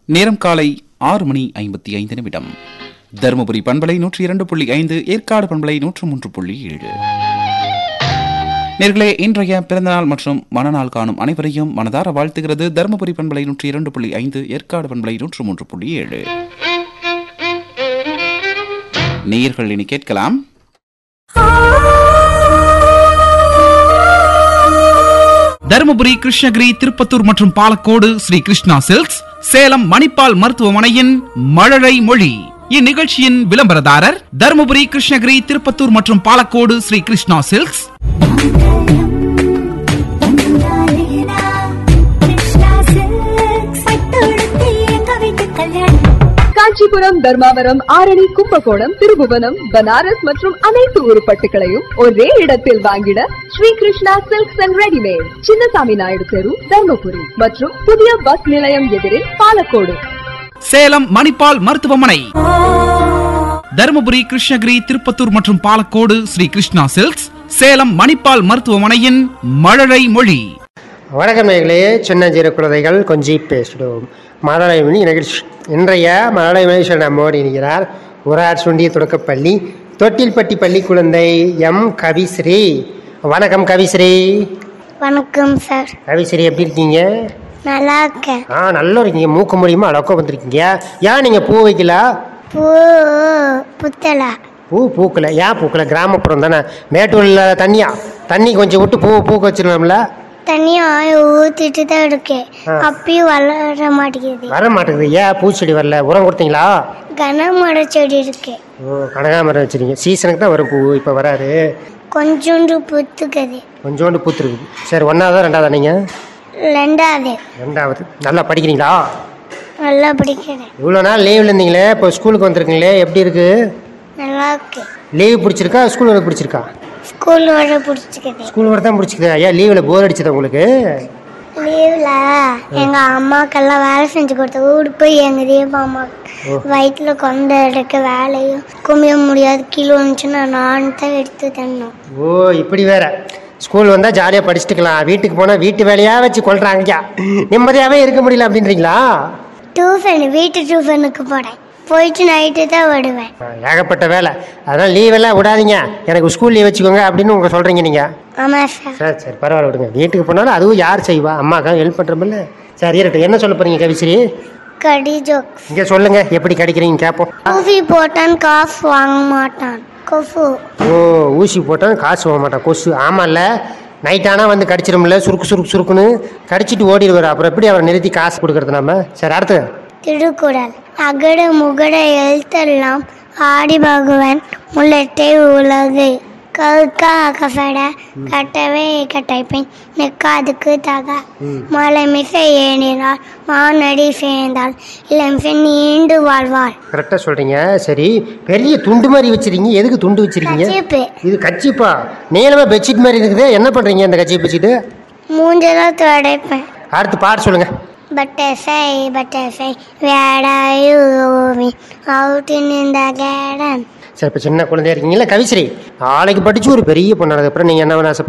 நேரம் காலை ஆறு மணி ஐம்பத்தி ஐந்து நிமிடம் தருமபுரி பண்பலை நூற்றி இரண்டு புள்ளி ஐந்து ஏற்காடு பண்பலை நூற்று மூன்று புள்ளி ஏழு நேர்களே இன்றைய பிறந்தநாள் மற்றும் மனநாள் காணும் அனைவரையும் மனதார வாழ்த்துகிறது தருமபுரி பண்பலை நூற்றி இரண்டு புள்ளி ஐந்து ஏற்காடு பண்பலை நூற்று மூன்று புள்ளி ஏழு நேயர்கள் இனி கேட்கலாம் தருமபுரி கிருஷ்ணகிரி திருப்பத்தூர் மற்றும் பாலக்கோடு ஸ்ரீ கிருஷ்ணா சில்க்ஸ் சேலம் மணிப்பால் மருத்துவமனையின் மழலை மொழி இந்நிகழ்ச்சியின் விளம்பரதாரர் தருமபுரி கிருஷ்ணகிரி திருப்பத்தூர் மற்றும் பாலக்கோடு ஸ்ரீ கிருஷ்ணா சில்க்ஸ் காஞ்சிபுரம் தர்மாவரம் ஆரணி கும்பகோணம் திருபுவனம் பனாரஸ் மற்றும் அனைத்து உருப்பட்டுகளையும் ஒரே இடத்தில் வாங்கிட Sri Krishna silks and readymade Chinnasamy Naidu தெரு தர்மபுரி மற்றும் புதிய பஸ் நிலையம் எதிரில் பாலக்கோடு சேலம் மணிப்பால் மருத்துவமனை தருமபுரி கிருஷ்ணகிரி திருப்பத்தூர் மற்றும் பாலக்கோடு ஸ்ரீ கிருஷ்ணா சில்க்ஸ் சேலம் மணிப்பால் மருத்துவமனையின் மழலை மொழி வணக்கம் நேர்களே சின்னஞ்சிறு குழந்தைகள் கொஞ்சி பேசிடும் மழலை மணி நிகழ்ச்சி இன்றைய மழலை மணிஷன் நம்மோடு இருக்கிறார் உரார் சுண்டிய தொடக்கப்பள்ளி தொட்டில்பட்டி பள்ளி குழந்தை எம் கவிஸ்ரீ வணக்கம் கவிஸ்ரீ வணக்கம் சார் கவிஸ்ரீ எப்படி இருக்கீங்க நல்லா இருக்கேன் ஆ நல்லா இருக்கீங்க மூக்க முடியுமா அளவுக்கு வந்திருக்கீங்க ஏன் நீங்கள் பூ வைக்கல பூ புத்தலா பூ பூக்கல ஏன் பூக்கல கிராமப்புறம் தானே மேட்டூரில் தண்ணியா தண்ணி கொஞ்சம் விட்டு பூ பூக்க வச்சிடலாம்ல தண்ணியை ஊற்றிட்டு தான் இருக்கேன் ஆ. அப்பயும் வளர மாட்டேங்குது வர மாட்டேங்குது ஏன் பூச்செடி வரல உரம் கொடுத்தீங்களா கனமர செடி இருக்கு ஓ கனகாமரம் வச்சிருக்கீங்க சீசனுக்கு தான் வரும் பூ இப்போ வராது கொஞ்சோண்டு புத்துக்குது கொஞ்சோண்டு பூத்துருக்குது சரி ஒன்றாவதா ரெண்டாவதா நீங்கள் ரெண்டாவது ரெண்டாவது நல்லா படிக்கிறீங்களா நல்லா பிடிக்கிறேன் இவ்வளோ நாள் லீவில் இருந்தீங்களே இப்போ ஸ்கூலுக்கு வந்திருக்கீங்களே எப்படி இருக்கு நல்லா இருக்கு லீவ் பிடிச்சிருக்கா ஸ்கூல் வர பிடிச்சிருக்கா ஸ்கூல் வர பிடிச்சிக்குது ஸ்கூல் வர தான் பிடிச்சிக்குதா ஐயா லீவில் போர் அடிச்சதா உங்களுக்கு லீவில் எங்கள் அம்மாக்கெல்லாம் வேலை செஞ்சு கொடுத்த உடுப்பு எங்கள் தீப அம்மா வயிற்றுல கொண்ட எடுக்க வேலையும் குமிய முடியாது கீழே வந்துச்சுன்னா நான் தான் எடுத்து தரணும் ஓ இப்படி வேற ஸ்கூல் வந்தால் ஜாலியாக படிச்சுட்டுக்கலாம் வீட்டுக்கு போனால் வீட்டு வேலையாக வச்சு கொள்றாங்க நிம்மதியாகவே இருக்க முடியல அப்படின்றீங்களா டியூஷன் வீட்டு டியூஷனுக்கு போனேன் போயிட்டு நைட்டு தான் வருவேன் ஏகப்பட்ட வேலை அதனால் லீவெல்லாம் விடாதீங்க எனக்கு ஸ்கூல் லீவ் வச்சுக்கோங்க அப்படின்னு உங்க சொல்கிறீங்க நீங்கள் ஆமாம் சார் சரி சரி பரவாயில்ல விடுங்க வீட்டுக்கு போனாலும் அதுவும் யார் செய்வா அம்மாக்கா ஹெல்ப் பண்ணுறமில்ல சரி இருக்கட்டும் என்ன சொல்ல போறீங்க கவிஸ்ரீ கடி ஜோக் இங்கே சொல்லுங்க எப்படி கிடைக்கிறீங்க கேட்போம் ஊசி போட்டான் காசு வாங்க மாட்டான் கொசு ஓ ஊசி போட்டால் காசு வாங்க மாட்டான் கொசு ஆமாம்ல நைட் ஆனால் வந்து கடிச்சிடும்ல சுருக்கு சுருக்கு சுருக்குன்னு கடிச்சிட்டு ஓடிடுவார் அப்புறம் எப்படி அவரை நிறுத்தி காசு கொடுக்கறது நம்ம சரி அடுத்து திருக்குறள் அகட முகட எழுத்தெல்லாம் ஆடி பகவன் முள்ளட்டை உலகு கவுக்கா அகசட கட்டவே கட்டைப்பேன் நிற்காதுக்கு தக மலை மிசை ஏனினால் மானடி சேர்ந்தால் இளமிசை நீண்டு வாழ்வாள் கரெக்டாக சொல்கிறீங்க சரி பெரிய துண்டு மாதிரி வச்சிருக்கீங்க எதுக்கு துண்டு வச்சிருக்கீங்க கச்சிப்பு இது கச்சிப்பா நீளமாக பெட்ஷீட் மாதிரி இருக்குது என்ன பண்ணுறீங்க இந்த கச்சி வச்சுட்டு மூஞ்செல்லாம் துடைப்பேன் அடுத்து பாட்டு சொல்லுங்கள் பட்டர்ஃப்ளை பட்டர்ஃப்ளை வேடாயூவி அவுட் இன் த கேடன் சரி இப்போ சின்ன குழந்தையா இருக்கீங்களா கவிஸ்ரீ நாளைக்கு படித்து ஒரு பெரிய பொண்ணானது அப்புறம் நீங்கள் என்ன வேணும் ஆசைப்படுறீங்க?